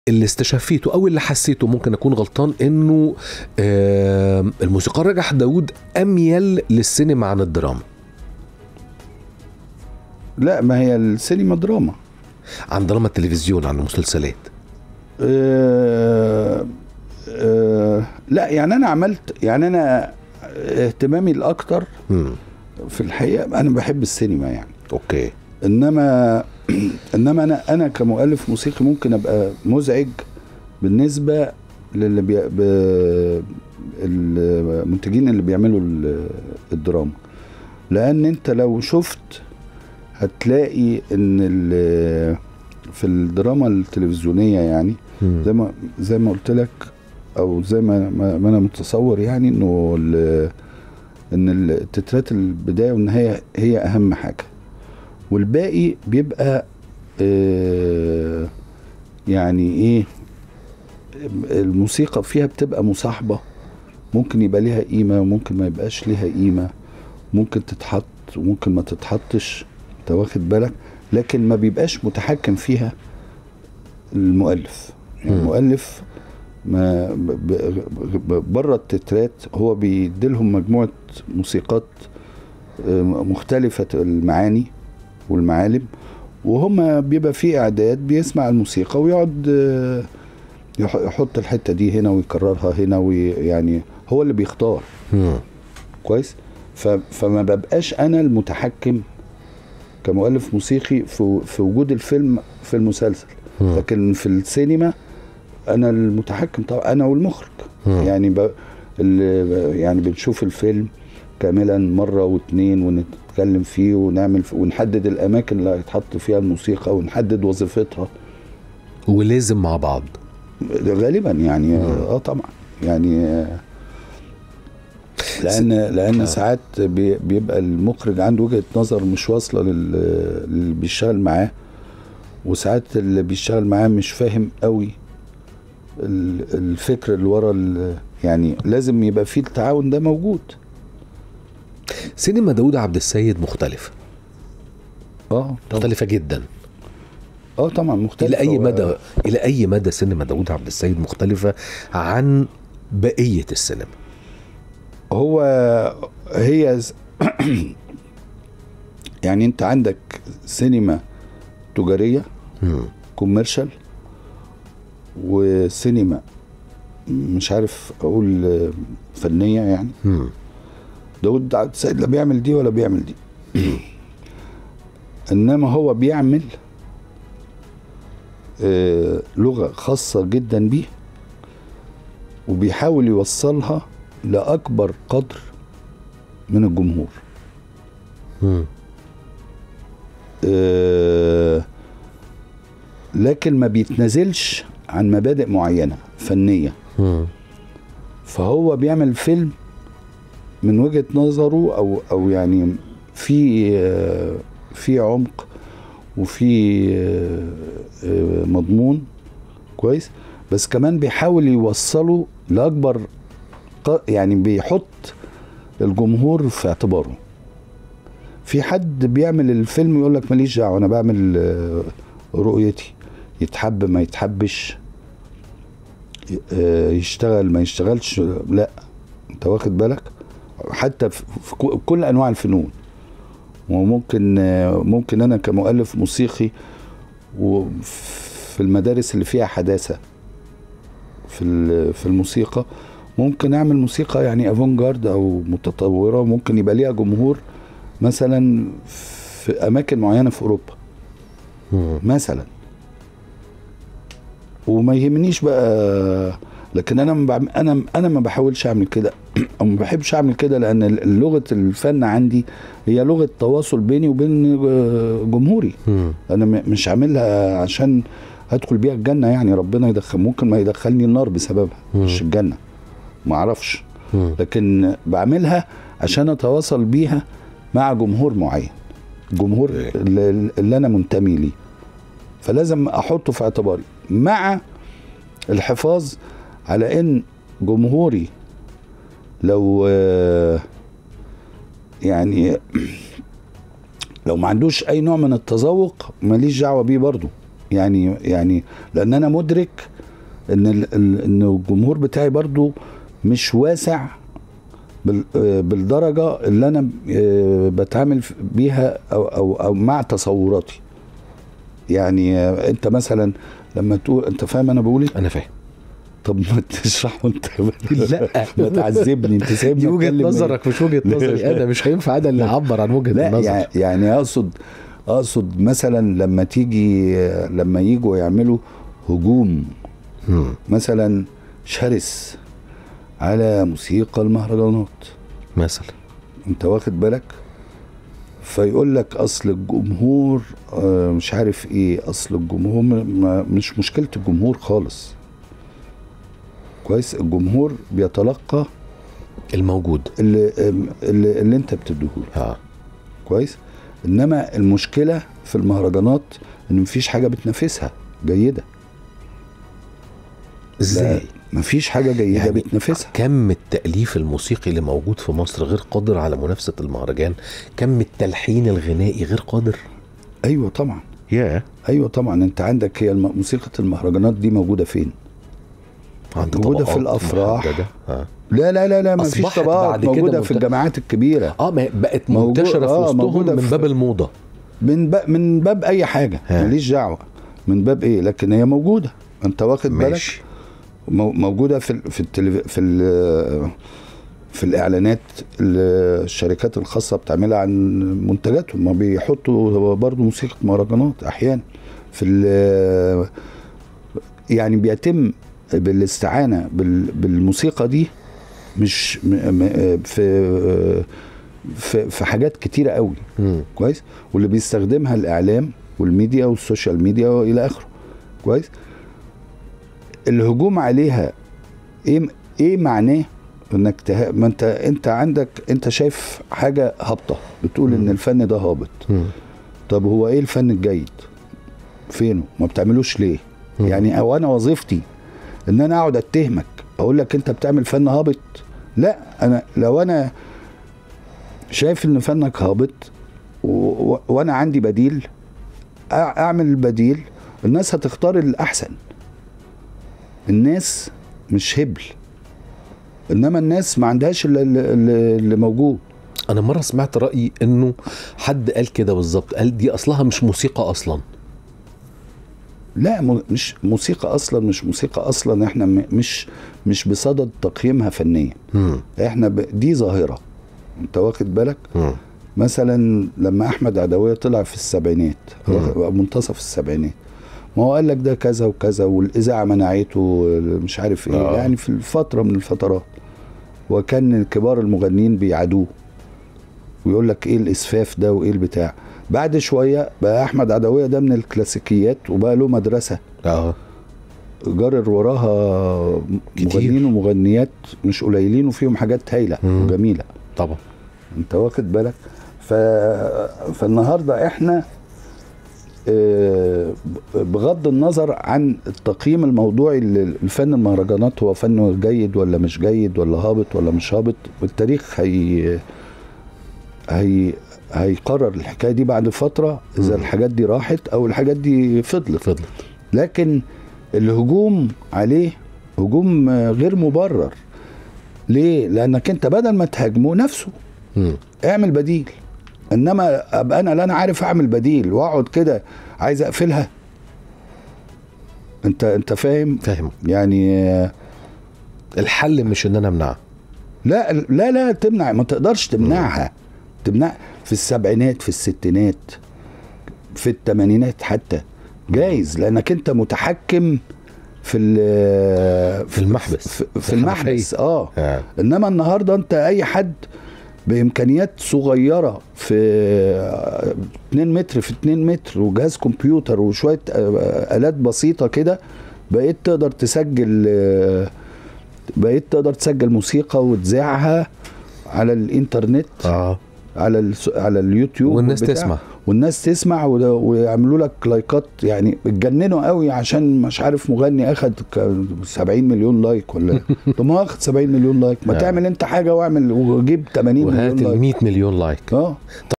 اللي استشفيته او اللي حسيته ممكن اكون غلطان انه آه الموسيقار رجح داوود اميل للسينما عن الدراما لا ما هي السينما دراما عن دراما التلفزيون عن المسلسلات آه آه لا يعني انا عملت يعني انا اهتمامي الاكتر مم. في الحقيقه انا بحب السينما يعني اوكي انما انما انا انا كمؤلف موسيقي ممكن ابقى مزعج بالنسبه للي بي... ب... المنتجين اللي بيعملوا ال- الدراما لان انت لو شفت هتلاقي ان ال... في الدراما التلفزيونيه يعني مم. زي ما زي ما قلت لك او زي ما ما ما انا متصور يعني انه ال- ان التترات البدايه والنهايه هي اهم حاجه والباقي بيبقى آه، يعني ايه الموسيقى فيها بتبقى مصاحبه ممكن يبقى ليها قيمه وممكن ما يبقاش ليها قيمه ممكن تتحط وممكن ما تتحطش انت واخد بالك لكن ما بيبقاش متحكم فيها المؤلف يعني مم. المؤلف ما ب- ب- ب- بره التترات هو بيديلهم مجموعه موسيقات آه، مختلفه المعاني والمعالم وهم بيبقى في اعداد بيسمع الموسيقى ويقعد آه، يح- يحط الحته دي هنا ويكررها هنا ويعني هو اللي بيختار مم. كويس ف- فما ببقاش انا المتحكم كمؤلف موسيقي في في وجود الفيلم في المسلسل مم. لكن في السينما انا المتحكم طبعا انا والمخرج مم. يعني ب... ال- يعني بنشوف الفيلم كاملا مره واتنين ونتكلم فيه ونعمل فيه ونحدد الاماكن اللي هيتحط فيها الموسيقى ونحدد وظيفتها ولازم مع بعض غالبا يعني اه طبعا يعني آه، لان لان ساعات بي- بيبقى المخرج عنده وجهه نظر مش واصله لل- للي بيشتغل معاه وساعات اللي بيشتغل معاه مش فاهم قوي ال- الفكر اللي ورا ال- يعني لازم يبقى فيه التعاون ده موجود سينما داوود عبد السيد مختلفة اه طبعا مختلفة جدا اه طبعا مختلف الى اي هو- مدى الى اي مدى سينما داوود عبد السيد مختلفة عن بقية السينما هو هي ز- يعني انت عندك سينما تجاريه مم. كوميرشال وسينما مش عارف اقول آه، فنيه يعني مم. داود عبد السيد لا بيعمل دي ولا بيعمل دي انما هو بيعمل آه، لغه خاصه جدا بيه وبيحاول يوصلها لاكبر قدر من الجمهور مم. آه، لكن ما بيتنازلش عن مبادئ معينه فنيه مم. فهو بيعمل فيلم من وجهه نظره او او يعني في آه، في عمق وفي آه، آه، مضمون كويس بس كمان بيحاول يوصله لاكبر ق- يعني بيحط الجمهور في اعتباره في حد بيعمل الفيلم يقول لك ماليش دعوه انا بعمل آه، رؤيتي يتحب ما يتحبش آه، يشتغل ما يشتغلش لا انت واخد بالك حتى في في كو- كل انواع الفنون وممكن آه، ممكن انا كمؤلف موسيقي وفي المدارس اللي فيها حداثه في ال- في الموسيقى ممكن اعمل موسيقى يعني افونجارد او متطوره ممكن يبقى ليها جمهور مثلا في اماكن معينه في اوروبا مم. مثلا وما يهمنيش بقى لكن انا ما بعم- انا انا ما بحاولش اعمل كده او ما بحبش اعمل كده لان ال- لغه الفن عندي هي لغه تواصل بيني وبين آه، جمهوري مم. انا م- مش عاملها عشان هدخل بيها الجنه يعني ربنا يدخل ممكن ما يدخلني النار بسببها مم. مش الجنه ما اعرفش مم. لكن بعملها عشان اتواصل بيها مع جمهور معين جمهور إيه. اللي اللي انا منتمي ليه فلازم احطه في اعتباري مع الحفاظ على ان جمهوري لو آه، يعني لو ما عندوش اي نوع من التذوق ماليش دعوه بيه برضه يعني يعني لان انا مدرك ان ال- ال- ان الجمهور بتاعي برضو مش واسع بال- آه، بالدرجه اللي انا آه، بتعامل ف- بيها او او او مع تصوراتي يعني آه، انت مثلا لما تقول انت فاهم انا بقول ايه انا فاهم طب ما تشرحه انت لا. ما تعذبني انت سايبني دي وجهه أتكلم إيه؟ نظرك مش وجهه نظري انا مش هينفع انا اللي اعبر عن وجهه لا النظر يعني, يعني اقصد اقصد مثلا لما تيجي لما يجوا يعملوا هجوم مم. مثلا شرس على موسيقى المهرجانات مثلا انت واخد بالك فيقول لك اصل الجمهور آه، مش عارف ايه اصل الجمهور ما- مش مشكله الجمهور خالص كويس الجمهور بيتلقى الموجود اللي اللي, اللي انت بتديهوله اه كويس انما المشكله في المهرجانات ان مفيش حاجه بتنافسها جيده ازاي لا، مفيش حاجه جيده يعني يعني بتنافسها كم التأليف الموسيقي اللي موجود في مصر غير قادر على منافسة المهرجان كم التلحين الغنائي غير قادر ايوه طبعا يا ايوه طبعا انت عندك هي الم- موسيقى المهرجانات دي موجوده فين عند موجودة في طبقات الأفراح. محددة. آه. لا لا لا لا مفيش أصبحت طبقات بعد كده موجوده منت- في الجامعات الكبيره اه ما بقت موجود- منتشرة في آه، وسطهم موجودة من في- باب الموضة من باب من باب اي حاجه ها. ماليش دعوه من باب ايه لكن هي موجوده انت واخد بالك ماشي مو- موجوده في ال- في التلف... في ال... في الاعلانات اللي الشركات الخاصه بتعملها عن منتجاتهم ما بيحطوا برضو موسيقى مهرجانات احيانا في ال... يعني بيتم بالاستعانه بال... بالموسيقى دي مش م... م... في في في حاجات كتيره قوي مم. كويس واللي بيستخدمها الاعلام والميديا والسوشيال ميديا والى اخره كويس الهجوم عليها ايه ايه معناه انك ته... ما انت انت عندك انت شايف حاجه هابطه بتقول ان مم. الفن ده هابط مم. طب هو ايه الفن الجيد فينه ما بتعملوش ليه مم. يعني او انا وظيفتي ان انا اقعد اتهمك اقول لك انت بتعمل فن هابط لا انا لو انا شايف ان فنك هابط و... و... وانا عندي بديل أع- اعمل البديل الناس هتختار الاحسن الناس مش هبل انما الناس ما عندهاش اللي, اللي, اللي موجود انا مرة سمعت رأيي انه حد قال كده بالظبط قال دي اصلها مش موسيقى اصلا لا م- مش موسيقى اصلا مش موسيقى اصلا احنا م- مش مش بصدد تقييمها فنيا مم. احنا ب... دي ظاهره انت واخد بالك مم. مثلا لما احمد عدويه طلع في السبعينات مم. منتصف السبعينات ما هو قال لك ده كذا وكذا والاذاعه منعته مش عارف ايه آه. آه. يعني في الفتره من الفترات وكان كبار المغنيين بيعادوه ويقول لك ايه الاسفاف ده وايه البتاع بعد شويه بقى احمد عدويه ده من الكلاسيكيات وبقى له مدرسه اه جرر وراها كتير. مغنيين ومغنيات مش قليلين وفيهم حاجات هايله مم. وجميله طبعا انت واخد بالك ف... فالنهارده احنا آه، بغض النظر عن التقييم الموضوعي للفن المهرجانات هو فن جيد ولا مش جيد ولا هابط ولا مش هابط التاريخ هي هي هيقرر الحكايه دي بعد فتره اذا مم. الحاجات دي راحت او الحاجات دي فضلت فضلت لكن الهجوم عليه هجوم آه، غير مبرر ليه لانك انت بدل ما تهاجمه نفسه مم. اعمل بديل انما ابقى انا لا انا عارف اعمل بديل واقعد كده عايز اقفلها انت انت فاهم فاهم يعني آه، الحل مش ان انا امنعها لا لا لا تمنع ما تقدرش تمنعها تمنع في السبعينات في الستينات في الثمانينات حتى جايز لانك انت متحكم في ال- في المحبس في, في في المحبس اه آه. انما النهارده انت اي حد بامكانيات صغيره في 2 متر في 2 متر وجهاز كمبيوتر وشويه آه، الات بسيطه كده بقيت تقدر تسجل آه، بقيت تقدر تسجل موسيقى وتذاعها على الانترنت اه على الس- على اليوتيوب والناس وبتاع. تسمع والناس تسمع وده- ويعملوا لك لايكات يعني اتجننوا قوي عشان مش عارف مغني اخد ك- 70 مليون لايك ولا طب ما هو اخد 70 مليون لايك ما آه. تعمل انت حاجه واعمل وجيب 80 وهات مليون ال لايك 100 مليون لايك اه